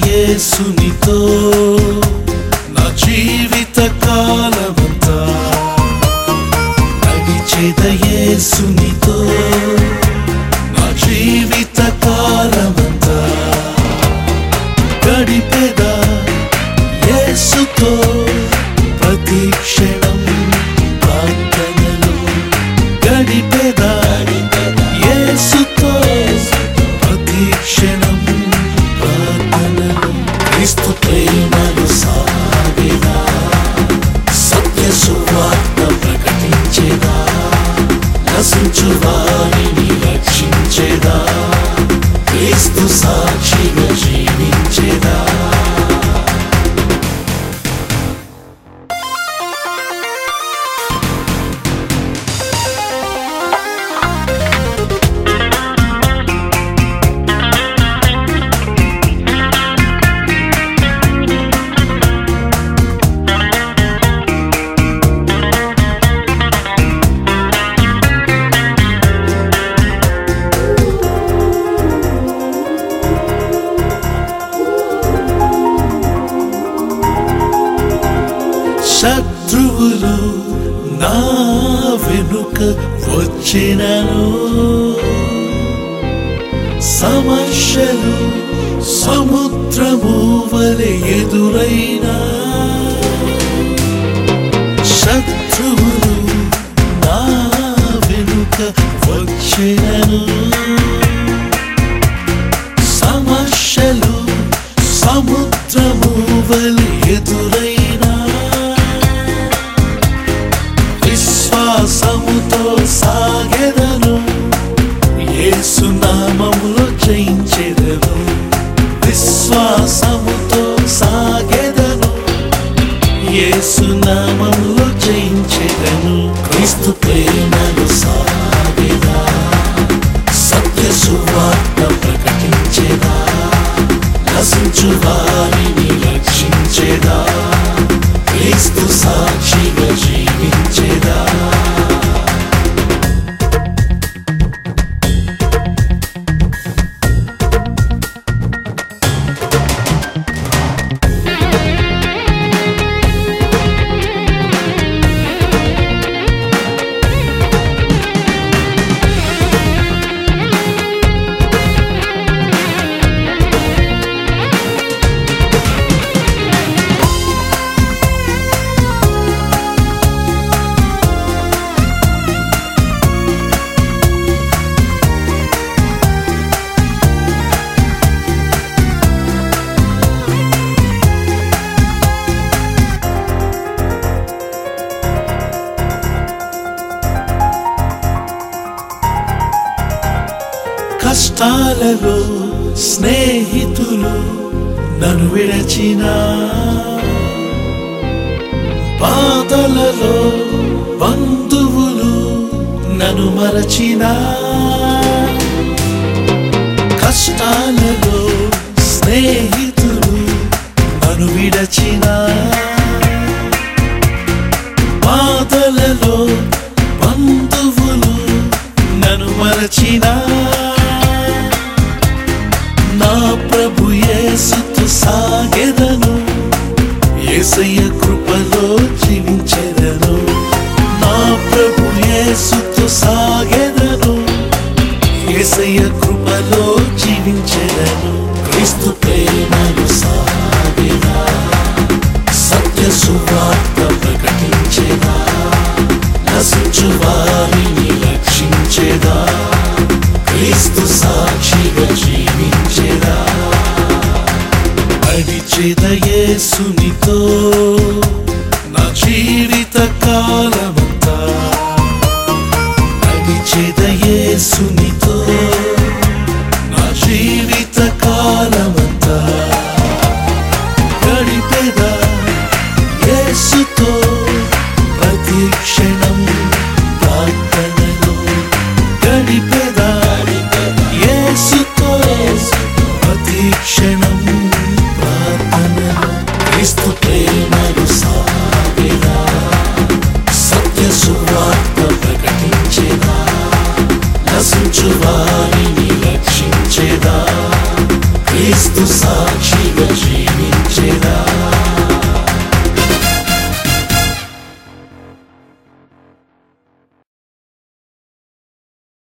యేసునితో నా జీవిత కాలమంతా నడిచేద యేసునితో నా జీవిత కాలమంతా గడిపేద యేసుతో ప్రతి క్షణం ప్రార్థనలు గడిపేద యేసుతో ప్రతి క్షణం ప్రార్థనలు క్రీస్తు ప్రేమను సాగేదా సత్య సువార్త ప్రకటించేదా నశించు వారిని రక్షించేదా క్రీస్తు సాక్షిగా జీవించేదా శత్రువులు నా వెనుక వచ్చినను సమస్యలు సముద్రము వలె ఎదురైనా శత్రువులు నా వెనుక వచ్చినను సమస్యలు సముద్రము వలె ఎదురైనా విశ్వాసముతో సాగెదను యేసునామములో జయించెదను విశ్వాసముతో సాగెదను యేసునామములో జయించెదను క్రీస్తు ప్రేమను సాగెదా సత్య సువార్త ప్రకటించేదా నశించు వారిని రక్షించేదా క్రీస్తు సాక్షిగా జీవించేదా కష్టాలలో స్నేహితులు నన్ను విడచిన బాధలలో బంధువులు నన్ను మరచిన కష్టాలలో స్నేహితులు నన్ను విడచిన బాధలలో బంధువులు నన్ను మరచిన నా ప్రభు యేసుతో సాగెదను యేసయ్య కృపలో జీవించెదను నా ప్రభు యేసుతో సాగెదను యేసయ్య కృపలో జీవించెదను క్రీస్తు ప్రేమను సాగెదా సత్య సువార్త ప్రకటించేదా నశించు వారిని రక్షించేదా క్రీస్తు సాక్షిగా జీవించేదా నడిచేద యేసునితో నా జీవిత కాలమంతా నడిచేద యేసునితో నా జీవిత కాలమంతా గడిపేదా యేసుతో ప్రతి క్షణం ప్రార్థనలో గడిపేదా యేసుతో ప్రతి క్షణం ప్రార్థనలో క్రీస్తు ప్రేమను సాగేదా సత్య సువార్త ప్రకటించేదా నశించు వారిని రక్షించేదా క్రీస్తు సాక్షి సాక్షిగా జీవించేదా